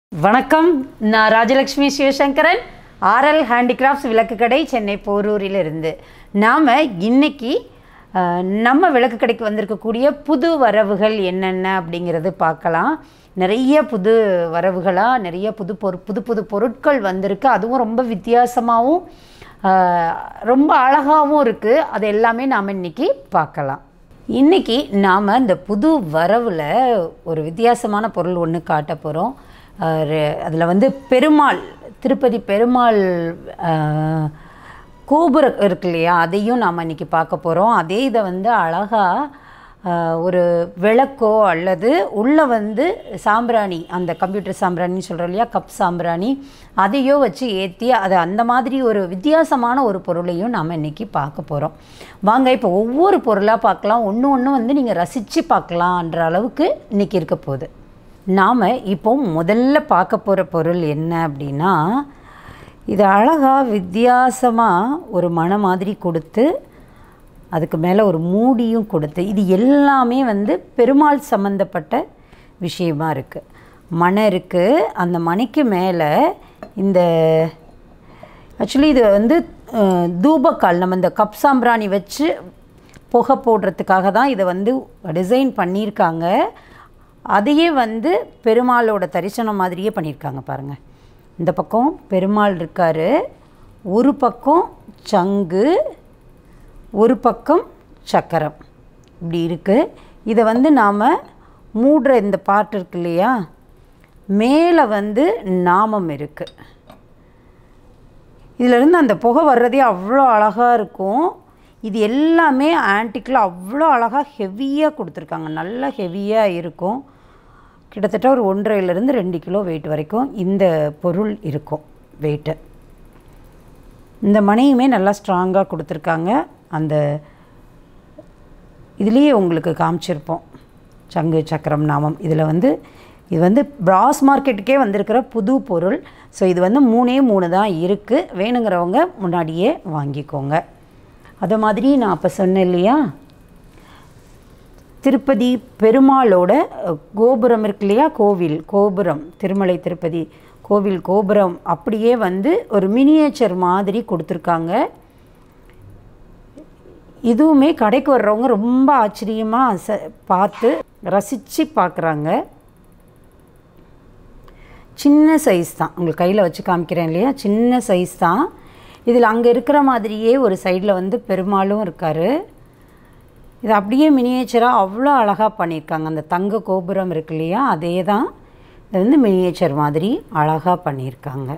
வணக்கம் நான் Rajalakshmi Sivasankaran RL handicrafts விளக்கு கடை சென்னை போரூரிலிருந்து நாம் இன்னைக்கு அஹ், நம்ம விளக்கு கடைக்கு வந்திருக்கக்கூடிய புது வரவுகள் என்னென்ன அப்படிங்கிறது பார்க்கலாம் நிறைய புது வரவுகளாக நிறைய புது பொரு புது புது பொருட்கள் வந்திருக்கு அதுவும் ரொம்ப வித்தியாசமாகவும் அஹ், ரொம்ப அழகாகவும் இருக்குது அது எல்லாமே நாம் இன்னைக்கு பார்க்கலாம் இன்னைக்கு நாம் இந்த புது வரவில் ஒரு வித்தியாசமான பொருள் ஒன்று காட்ட போகிறோம் அதில் வந்து பெருமாள் திருப்பதி பெருமாள் அஹ், கோபுரம் இருக்கு இல்லையா அதையும் நாம் இன்னைக்கு பார்க்க போகிறோம் அதே இதை வந்து அழகாக ஒரு விளக்கோ அல்லது உள்ளே வந்து சாம்பிராணி அந்த கம்ப்யூட்டர் சாம்பிராணின்னு சொல்கிறோம் இல்லையா கப் சாம்பிராணி அதையோ வச்சு ஏற்றி அது அந்த மாதிரி ஒரு வித்தியாசமான ஒரு பொருளையும் நாம் இன்றைக்கி பார்க்க போகிறோம் வாங்க இப்போ ஒவ்வொரு பொருளாக பார்க்கலாம் ஒன்று ஒன்று வந்து நீங்கள் ரசித்து பார்க்கலான்ற அளவுக்கு இன்றைக்கி இருக்க போகுது நாம் இப்போ முதல்ல பார்க்க போகிற பொருள் என்ன அப்படின்னா இது அழகாக வித்தியாசமாக ஒரு மன மாதிரி கொடுத்து அதுக்கு மேலே ஒரு மூடியும் கொடுத்து இது எல்லாமே வந்து பெருமாள் சம்மந்தப்பட்ட விஷயமா இருக்குது மனை இருக்குது அந்த மனைக்கு மேலே இந்த ஆக்சுவலி இது வந்து அஹ், தூபக்கால் நம்ம இந்த கப் சாம்பிராணி வச்சு புகை போடுறதுக்காக தான் இதை வந்து டிசைன் பண்ணியிருக்காங்க அதையே வந்து பெருமாளோட தரிசனம் மாதிரியே பண்ணியிருக்காங்க பாருங்கள் இந்த பக்கம் பெருமாள் இருக்கார் ஒரு பக்கம் சங்கு ஒரு பக்கம் சக்கரம் இப்படி இருக்குது இதை வந்து நாம் மூடுற இந்த பார்ட் இருக்கு இல்லையா மேலே வந்து நாமம் இருக்குது இதிலிருந்து அந்த புகை வர்றதே அவ்வளோ அழகாக இருக்கும் இது எல்லாமே ஆன்டிக்கில் அவ்வளோ அழகாக ஹெவியாக கொடுத்துருக்காங்க நல்லா ஹெவியாக இருக்கும் கிட்டத்தட்ட ஒரு ஒன்றரைலேருந்து ரெண்டு கிலோ வெயிட் வரைக்கும் இந்த பொருள் இருக்கும் வெயிட்டு இந்த மணியுமே நல்லா ஸ்ட்ராங்காக கொடுத்துருக்காங்க அந்த இதுலேயே உங்களுக்கு காமிச்சிருப்போம் சங்கு சக்கரம் நாமம் இதில் வந்து இது வந்து பிராஸ் மார்க்கெட்டுக்கே வந்திருக்கிற புது பொருள் ஸோ இது வந்து மூணே மூணு தான் இருக்குது வேணுங்கிறவங்க முன்னாடியே வாங்கிக்கோங்க அது மாதிரி நான் அப்போ சொன்னேன் இல்லையா திருப்பதி பெருமாளோட அஹ், கோபுரம் இருக்கு இல்லையா கோவில் கோபுரம் திருமலை திருப்பதி கோவில் கோபுரம் அப்படியே வந்து ஒரு மினியேச்சர் மாதிரி கொடுத்துருக்காங்க இதுவுமே கடைக்கு வர்றவங்க ரொம்ப ஆச்சரியமாக ச பார்த்து ரசித்து பார்க்குறாங்க சின்ன சைஸ் தான் உங்களுக்கு கையில் வச்சு காமிக்கிறேன் இல்லையா சின்ன சைஸ் தான் இதில் அங்கே இருக்கிற மாதிரியே ஒரு சைடில் வந்து பெருமாளும் இருக்கார் இது அப்படியே மினியேச்சராக அவ்வளோ அழகாக பண்ணியிருக்காங்க அந்த தங்க கோபுரம் இருக்கு இல்லையா அதே தான் இது வந்து மினியேச்சர் மாதிரி அழகாக பண்ணியிருக்காங்க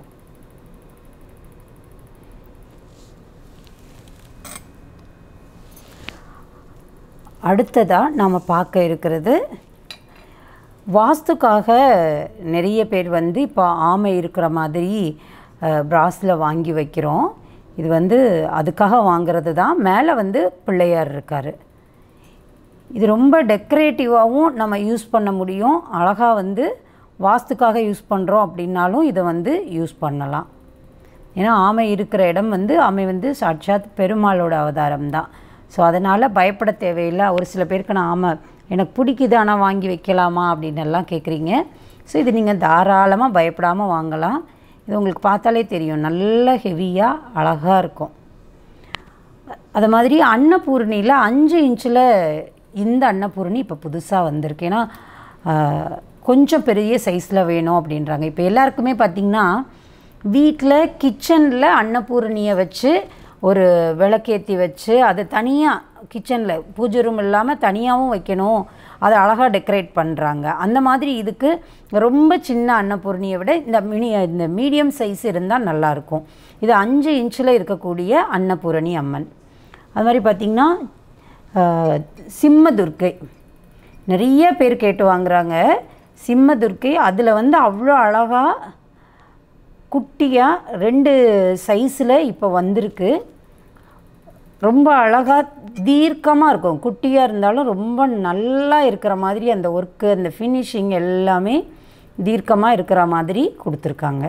அடுத்ததாக நாம் பார்க்க இருக்கிறது வாஸ்துக்காக நிறைய பேர் வந்து இப்போ ஆமை இருக்கிற மாதிரி பிராஸில் வாங்கி வைக்கிறோம் இது வந்து அதுக்காக வாங்குறது தான் மேலே வந்து பிள்ளையார் இருக்கார் இது ரொம்ப டெக்கரேட்டிவாகவும் நம்ம யூஸ் பண்ண முடியும் அழகாக வந்து வாஸ்துக்காக யூஸ் பண்ணுறோம் அப்படின்னாலும் இதை வந்து யூஸ் பண்ணலாம் ஏன்னா ஆமை இருக்கிற இடம் வந்து ஆமை வந்து சாட்சாத் பெருமாளோட அவதாரம் தான் ஸோ அதனால் பயப்பட தேவையில்லை ஒரு சில பேருக்கு நான் ஆமை எனக்கு பிடிக்குது ஆனால் வாங்கி வைக்கலாமா அப்படின்னு எல்லாம் கேட்குறீங்க ஸோ இது நீங்கள் தாராளமாக பயப்படாமல் வாங்கலாம் இது உங்களுக்கு பார்த்தாலே தெரியும் நல்ல ஹெவியாக அழகாக இருக்கும் அது மாதிரி அன்னபூரணியில் அஞ்சு இன்ச்சில் இந்த அன்னபூரணி இப்போ புதுசாக வந்திருக்கு ஏன்னா ஆஹ், கொஞ்சம் பெரிய சைஸில் வேணும் அப்படின்றாங்க இப்போ எல்லாருக்குமே பார்த்திங்கன்னா வீட்டில் கிச்சனில் அன்னபூரணியை வச்சு ஒரு விளக்கேற்றி வச்சு அதை தனியாக கிச்சனில் பூஜை ரூம் இல்லாமல் தனியாகவும் வைக்கணும் அதை அழகாக டெக்கரேட் பண்ணுறாங்க அந்த மாதிரி இதுக்கு ரொம்ப சின்ன அன்னபூரணியை விட இந்த மினி இந்த மீடியம் சைஸ் இருந்தால் நல்லாயிருக்கும் இது அஞ்சு இன்ச்சில் இருக்கக்கூடிய அன்னபூரணி அம்மன் அது மாதிரி பார்த்திங்கன்னா ஆஹ், சிம்ம துர்க்கை நிறைய பேர் கேட்டு வாங்குறாங்க சிம்ம துர்க்கை அதில் வந்து அவ்வளோ அழகாக குட்டியாக ரெண்டு சைஸில் இப்போ வந்திருக்கு ரொம்ப அழகாக தீர்க்கமாக இருக்கும் குட்டியாக இருந்தாலும் ரொம்ப நல்லா இருக்கிற மாதிரி அந்த ஒர்க்கு அந்த ஃபினிஷிங் எல்லாமே தீர்க்கமாக இருக்கிற மாதிரி கொடுத்துருக்காங்க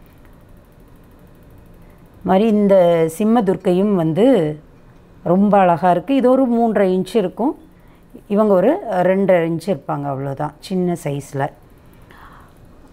மாதிரி இந்த சிம்ம துர்க்கையும் வந்து ரொம்ப அழகாக இருக்குது இது ஒரு மூன்றரை இன்ச் இருக்கும் இவங்க ஒரு ரெண்டரை இன்ச் இருப்பாங்க அவ்வளோதான் சின்ன சைஸில்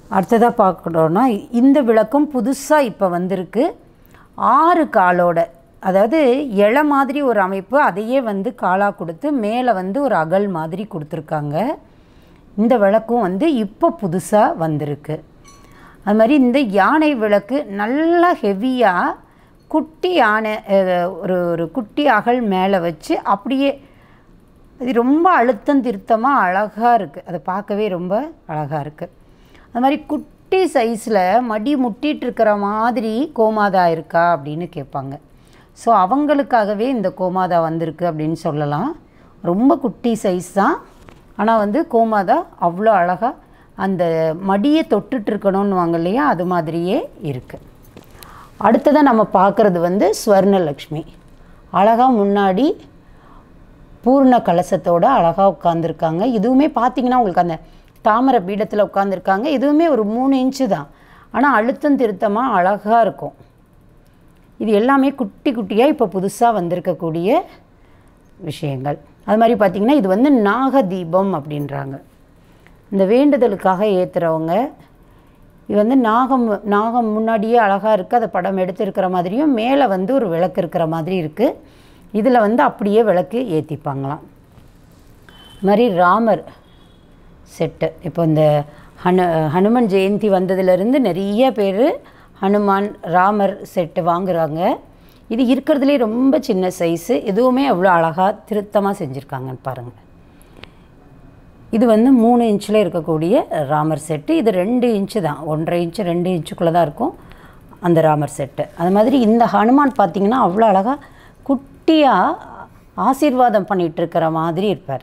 அடுத்ததாக பார்க்கணுன்னா இந்த விளக்கும் புதுசாக இப்போ வந்திருக்கு ஆறு காலோட அதாவது இலை மாதிரி ஒரு அமைப்பு அதையே வந்து காலாக கொடுத்து மேலே வந்து ஒரு அகல் மாதிரி கொடுத்துருக்காங்க இந்த விளக்கும் வந்து இப்போ புதுசாக வந்திருக்கு அது மாதிரி இந்த யானை விளக்கு நல்லா ஹெவியாக குட்டி யானை அஹ், ஒரு ஒரு குட்டி அகல் மேலே வச்சு அப்படியே இது ரொம்ப அழுத்தம் திருத்தமாக அழகாக இருக்குது அதை பார்க்கவே ரொம்ப அழகாக இருக்குது அது மாதிரி குட்டி சைஸில் மடி முட்டிட்டு இருக்கிற மாதிரி கோமாதா இருக்கா அப்படின்னு கேட்பாங்க ஸோ அவங்களுக்காகவே இந்த கோமாதா வந்திருக்கு அப்படின்னு சொல்லலாம் ரொம்ப குட்டி சைஸ் தான் ஆனால் வந்து கோமாதா அவ்வளோ அழகாக அந்த மடியை தொட்டுட்டு இருக்கணும்னு வாங்க இல்லையா அது மாதிரியே இருக்குது அடுத்ததாக நம்ம பார்க்குறது வந்து ஸ்வர்ணலக்ஷ்மி அழகாக முன்னாடி பூர்ண கலசத்தோட அழகாக உட்காந்துருக்காங்க இதுவுமே பார்த்தீங்கன்னா உங்களுக்கு அந்த தாமரை பீடத்தில் உட்காந்துருக்காங்க இதுவுமே ஒரு மூணு இன்ச்சு தான் ஆனால் அழுத்தம் திருத்தமாக அழகாக இருக்கும் இது எல்லாமே குட்டி குட்டியாக இப்போ புதுசாக வந்திருக்கக்கூடிய விஷயங்கள் அது மாதிரி பார்த்திங்கன்னா இது வந்து நாக தீபம் அப்படின்றாங்க இந்த வேண்டுதலுக்காக ஏற்றுறவங்க இது வந்து நாகம் நாகம் முன்னாடியே அழகாக இருக்குது அதை படம் எடுத்திருக்கிற மாதிரியும் மேலே வந்து ஒரு விளக்கு இருக்கிற மாதிரி இருக்குது இதில் வந்து அப்படியே விளக்கு ஏற்றிப்பாங்களாம் இது மாதிரி ராமர் செட்டு இப்போ இந்த ஹனு ஹனுமன் ஜெயந்தி வந்ததுலேருந்து நிறைய பேர் ஹனுமான் ராமர் செட்டு வாங்குறாங்க இது இருக்கிறதுலே ரொம்ப சின்ன சைஸு இதுவுமே அவ்வளோ அழகாக திருத்தமாக செஞ்சுருக்காங்கன்னு பாருங்கள் இது வந்து மூணு இன்ச்சில் இருக்கக்கூடிய ராமர் செட்டு இது ரெண்டு இன்ச்சு தான் ஒன்றரை இன்ச்சு ரெண்டு இன்ச்சுக்குள்ளே தான் இருக்கும் அந்த ராமர் செட்டு அது மாதிரி இந்த ஹனுமான் பார்த்திங்கன்னா அவ்வளோ அழகாக குட்டியாக ஆசீர்வாதம் பண்ணிகிட்டு இருக்கிற மாதிரி இருப்பார்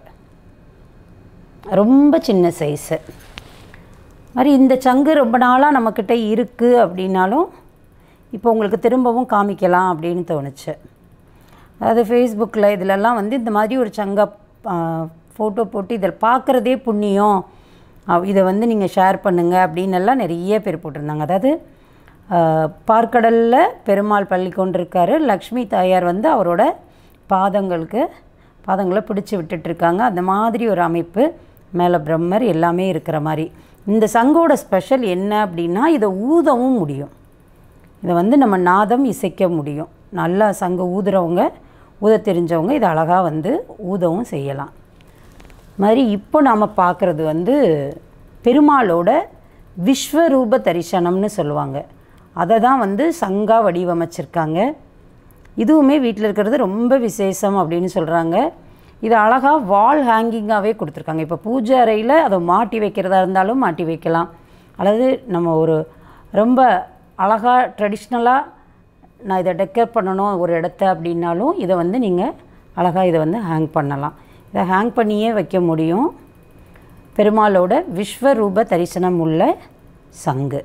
ரொம்ப சின்ன சைஸு மாதிரி இந்த சங்கு ரொம்ப நாளாக நம்மக்கிட்ட இருக்குது அப்படின்னாலும் இப்போ உங்களுக்கு திரும்பவும் காமிக்கலாம் அப்படின்னு தோணுச்சு அதாவது ஃபேஸ்புக்கில் இதிலெல்லாம் வந்து இந்த மாதிரி ஒரு சங்கை ஃபோட்டோ போட்டு இதில் பார்க்குறதே புண்ணியம் அஹ் இதை வந்து நீங்கள் ஷேர் பண்ணுங்கள் அப்படின்னு எல்லாம் நிறைய பேர் போட்டிருந்தாங்க அதாவது அஹ், பார்க்கடலில் பெருமாள் பள்ளி கொண்டிருக்காரு லக்ஷ்மி தாயார் வந்து அவரோட பாதங்களுக்கு பாதங்களை பிடிச்சி விட்டுட்ருக்காங்க அந்த மாதிரி ஒரு அமைப்பு மேலே பிரம்மர் எல்லாமே இருக்கிற மாதிரி இந்த சங்கோட ஸ்பெஷல் என்ன அப்படின்னா இதை ஊதவும் முடியும் இதை வந்து நம்ம நாதம் இசைக்க முடியும் நல்லா சங்கு ஊதுறவங்க ஊத தெரிஞ்சவங்க இதை அழகாக வந்து ஊதவும் செய்யலாம் மாதிரி இப்போ நாம் பார்க்குறது வந்து பெருமாளோட விஸ்வரூப தரிசனம்னு சொல்லுவாங்க அதை தான் வந்து சங்கா வடிவமைச்சிருக்காங்க இதுவுமே வீட்டில் இருக்கிறது ரொம்ப விசேஷம் அப்படின்னு சொல்கிறாங்க இது அழகாக வால் ஹேங்கிங்காகவே கொடுத்துருக்காங்க இப்போ பூஜை அறையில் அதை மாட்டி வைக்கிறதா இருந்தாலும் மாட்டி வைக்கலாம் அல்லது நம்ம ஒரு ரொம்ப அழகாக ட்ரெடிஷ்னலாக நான் இதை டெக்கர் பண்ணணும் ஒரு இடத்த அப்படின்னாலும் இதை வந்து நீங்கள் அழகாக இதை வந்து ஹேங் பண்ணலாம் இதை ஹேங் பண்ணியே வைக்க முடியும் பெருமாளோட விஸ்வரூப தரிசனம் உள்ள சங்கு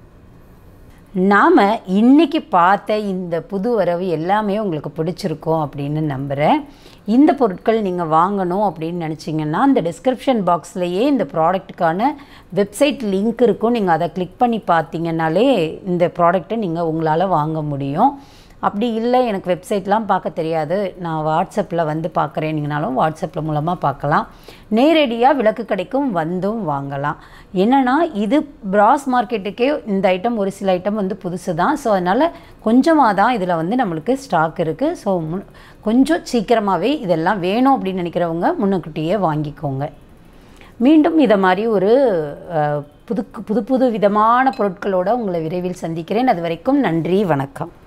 நாம் இன்னைக்கு பார்த்த இந்த புது வரவு எல்லாமே உங்களுக்கு பிடிச்சிருக்கும் அப்படின்னு நம்புகிறேன் இந்த பொருட்கள் நீங்கள் வாங்கணும் அப்படின்னு நினச்சிங்கன்னா இந்த டிஸ்கிரிப்ஷன் பாக்ஸ்லேயே இந்த ப்ராடக்ட்டுக்கான வெப்சைட் லிங்க் இருக்கும் நீங்கள் அதை கிளிக் பண்ணி பார்த்தீங்கன்னாலே இந்த ப்ராடக்ட்டை நீங்கள் உங்களால் வாங்க முடியும் அப்படி இல்லை எனக்கு வெப்சைட்லாம் பார்க்க தெரியாது நான் வாட்ஸ்அப்பில் வந்து பார்க்குறேன்னீங்கனாலும் வாட்ஸ்அப்பில் மூலமாக பார்க்கலாம் நேரடியாக விளக்கு கடைக்கும் வந்தும் வாங்கலாம் என்னென்னா இது பிராஸ் மார்க்கெட்டுக்கே இந்த ஐட்டம் ஒரு சில ஐட்டம் வந்து புதுசு தான் ஸோ அதனால் கொஞ்சமாக தான் இதில் வந்து நம்மளுக்கு ஸ்டாக் இருக்குது ஸோ முன் கொஞ்சம் சீக்கிரமாகவே இதெல்லாம் வேணும் அப்படின்னு நினைக்கிறவங்க முன்னுக்கூட்டியே வாங்கிக்கோங்க மீண்டும் இதை மாதிரி ஒரு அஹ், புது புது புது விதமான பொருட்களோடு உங்களை விரைவில் சந்திக்கிறேன் அது வரைக்கும் நன்றி வணக்கம்